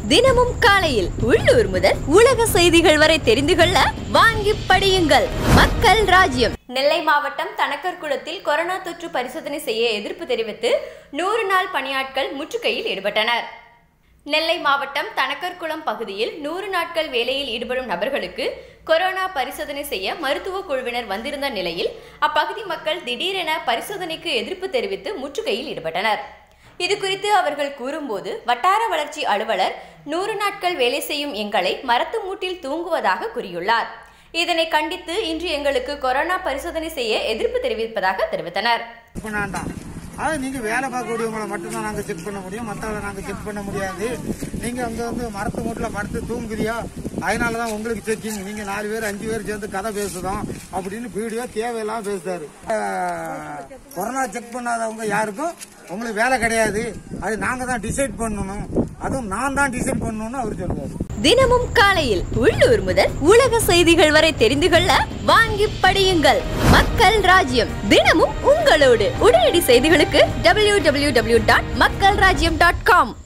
தினமும் காலையில் உள்ளூர் முதல் உலக செய்திகள் வரை தெரிந்து கொள்ள வாங்கி படியுங்கள் மக்கள் ராஜ்யம் நெல்லை மாவட்டம் தனக்கர்குளத்தில் கொரோனா தொற்று பரிசோதனை செய்ய எதிர்ப்பு தெரிவித்து நூறு நாள் பணியாட்கள் முற்றுகையில் ஈடுபட்டனர் நெல்லை மாவட்டம் தனக்கர்குளம் பகுதியில் நூறு நாட்கள் வேலையில் ஈடுபடும் நபர்களுக்கு கொரோனா பரிசோதனை செய்ய மருத்துவ குழுவினர் வந்திருந்த நிலையில் அப்பகுதி மக்கள் திடீரென பரிசோதனைக்கு எதிர்ப்பு தெரிவித்து முற்றுகையில் ஈடுபட்டனர் இது குறித்து அவர்கள் கூறும்போது வட்டார வளர்ச்சி அலுவலர் நூறு நாட்கள் வேலை செய்யும் எங்களை மரத்து மூட்டில் தூங்குவதாக கூறியுள்ளார் இதனை கண்டித்து இன்று எங்களுக்கு கொரோனா பரிசோதனை செய்ய எதிர்ப்பு தெரிவிப்பதாக தெரிவித்தனர் செக் பண்ண வேண்டாம் அது நீங்க வேலை பார்க்கக்கூடியவங்களை மட்டும்தான் நாங்க செக் பண்ண முடியும் மற்றவங்களை நாங்க செக் பண்ண முடியாது நீங்க அங்க வந்து மரத்து மூட்டில் படுத்து தூங்குறியா அதனாலதான் உங்களுக்கு செக்கிங் நீங்க நாலு பேர் அஞ்சு பேர் சேர்ந்து கதை பேசுதோம் அப்படின்னு வீடியோ தேவையெல்லாம் பேசுறாரு அஹ், கொரோனா செக் பண்ணாதவங்க யாருக்கும் உங்களுக்கு வேலை கிடையாது அது நாங்க தான் டிசைட் பண்ணணும் அதுவும் நான் தான் டிசைட் பண்ணணும்னு அவர் சொல்லுவாரு தினமும் காலையில் உள்ளூர் முதல் உலக செய்திகள் வரை தெரிந்து கொள்ள வாங்கி படியுங்கள் மக்கள் ராஜ்யம் தினமும் உங்களோடு உடனடி செய்திகளுக்கு டபிள்யூ டபிள்யூ டபிள்யூ டாட் மக்கள் ராஜ்யம் டாட் காம்